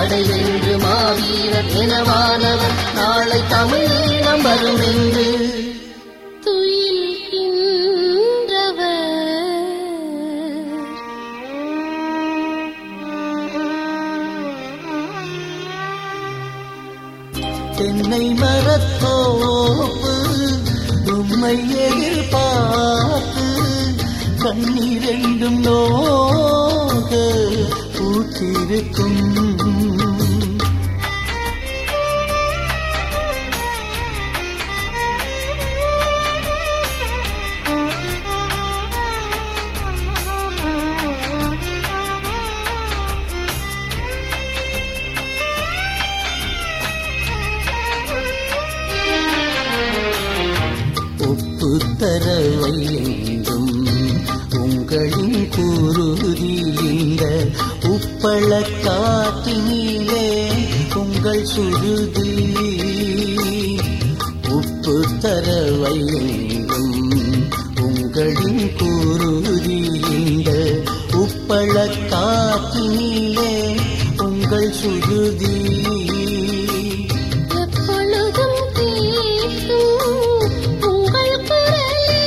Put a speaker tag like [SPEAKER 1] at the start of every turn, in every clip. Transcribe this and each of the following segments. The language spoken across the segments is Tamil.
[SPEAKER 1] தடை வென்று மாவீரர் எனவானவர் நாளை தமிழீழம் வரும் என்று
[SPEAKER 2] துயில்கின்றவர்
[SPEAKER 1] தென்னை மரத்தோப்பு உம்மை எதிர்பார்த்து கண்ணீரெண்டும் நோக பூத்திருக்கும் ஒப்பு தரவை என்றும் உங்களின் குருதி இந்த உப்பள காட்டினிலே உங்கள் சுருதி உப்பு தரவை என்றும் உங்களின் குருதி இந்த உப்பள காட்டினிலே உங்கள் சுருதி
[SPEAKER 2] எப்பொழுதும் கேட்கும் உங்கள் குரலே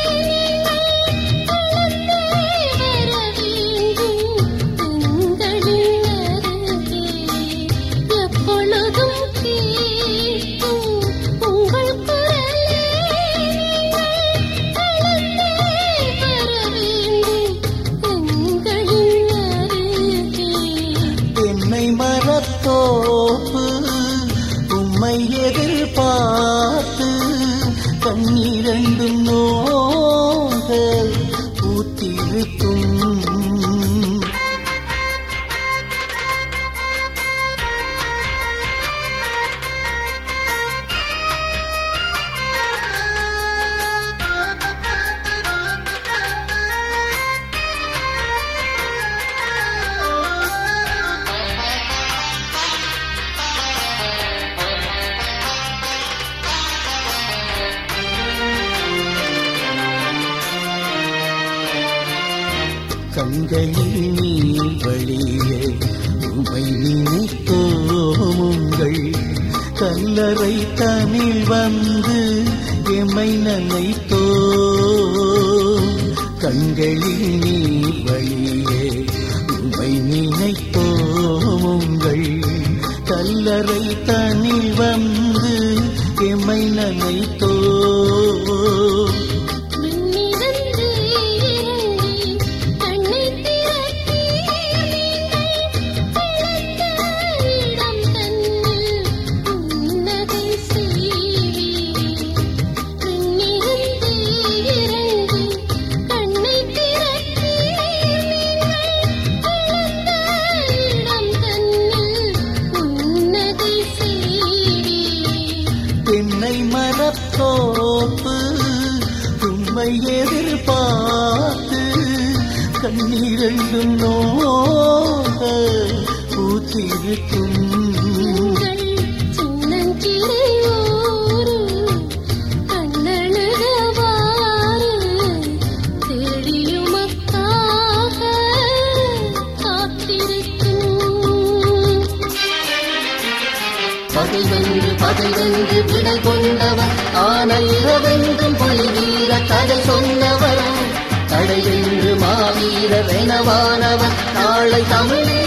[SPEAKER 2] வளர்ந்தே வர வேண்டும் எங்களின் அருகே. எப்பொழுதும் கேட்கும் உங்கள் குரலே வளர்ந்தே வர வேண்டும் எங்களின் அருகே.
[SPEAKER 1] என்னை மரத்தோப்பு உம்மை எதிர்பார்த்து கண்ணீரண்டும் நோக பூத்திருக்கும் கண்களில் நீர் வழியே உமை நினைத்தோம் உங்கள் கல்லறை தனில் வந்து எமை நனைத்தோ கண்களில் நீர் வழியே உமை நினைத்தோம் உங்கள் கல்லறை தனில் வந்து எமை நனைத்தோ
[SPEAKER 2] விண்ணிறந்து இறங்கி கண்ணைத் திறக்கி நீங்கள் இடம் தன்னில் உன்னதை செய்வீர். விண்ணிறந்து இறங்கி கண்ணைத் திறக்கி நீங்கள் இடம் தன்னில் உன்னதை செய்வீர்.
[SPEAKER 1] தென்னை மரத்தோப்பு உம்மை எதிர்பார்த்து கண்ணீரெண்டும் நோக பூத்திருக்கும்
[SPEAKER 2] உங்கள் சின்னஞ்சிறையோரு கண்ணழுதவாறு தேடியுமக்காக காத்திருக்கும்
[SPEAKER 1] பகை வென்று பகை வென்று விடை கொண்டவர் ஆன இரவென்றும் புலி வீர கதை சொன்னவர் தடை வென்று மாவீரர் எனவானவர் நாளை தமிழ்